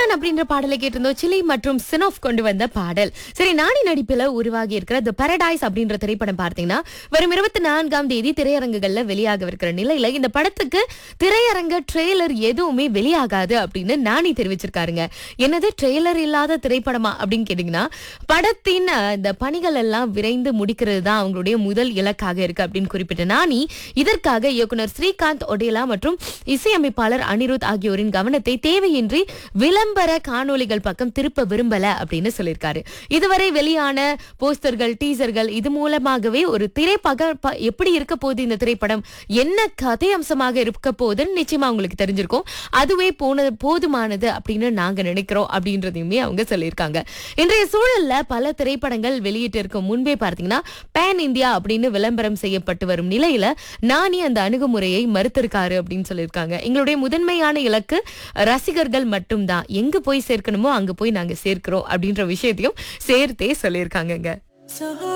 கண்ணன் அப்படின்ற பாடலை கேட்டிருந்தோம் சிலி மற்றும் சினோஃப் கொண்டு வந்த பாடல் சரி நாணி நடிப்புல உருவாகி இருக்கிற தி பாரடைஸ் அப்படின்ற திரைப்படம் பார்த்தீங்கன்னா வரும் இருபத்தி நான்காம் தேதி திரையரங்குகள்ல வெளியாகவிருக்கிற நிலையில இந்த படத்துக்கு திரையரங்க ட்ரெய்லர் எதுவுமே வெளியாகாது அப்படின்னு நாணி தெரிவிச்சிருக்காருங்க என்னது ட்ரெய்லர் இல்லாத திரைப்படமா அப்படின்னு கேட்டீங்கன்னா படத்தின் அஹ், இந்த பணிகள் எல்லாம் விரைந்து முடிக்கிறது தான் அவங்களுடைய முதல் இலக்காக இருக்கு அப்படின்னு குறிப்பிட்ட நாணி இதற்காக இயக்குனர் ஸ்ரீகாந்த் ஒடேலா மற்றும் இசையமைப்பாளர் அனிருத் ஆகியோரின் கவனத்தை தேவையின்றி விளம்பர காணொளிகள் பக்கம் திருப்ப விரும்பல அப்படின்னு சொல்லியிருக்காரு இதுவரை வெளியான போஸ்டர்கள் டீசர்கள் இது மூலமாகவே ஒரு திரைப்பக ப- எப்படி இருக்க போகுது இந்த திரைப்படம் என்ன கதை அம்சமாக இருக்க போகுதுன்னு நிச்சயமா உங்களுக்கு தெரிஞ்சிருக்கும் அதுவே போனது போதுமானது அப்படின்னு நாங்க நினைக்கிறோம் அப்படின்றதையுமே அவங்க சொல்லியிருக்காங்க இன்றைய சூழல்ல பல திரைப்படங்கள் வெளியிட்டு இருக்கும் முன்பே பார்த்தீங்கன்னா பேன் இந்தியா அப்படின்னு விளம்பரம் செய்யப்பட்டு வரும் நிலையில நானி அந்த அணுகுமுறையை மறுத்திருக்காரு அப்படின்னு சொல்லியிருக்காங்க எங்களுடைய முதன்மையான இலக்கு ரசிகர்கள் மட்டும்தான் எங்க போய் சேர்க்கணுமோ அங்க போய் நாங்க சேர்க்கிறோம் அப்படின்ற விஷயத்தையும் சேர்த்தே சொல்லியிருக்காங்கங்க So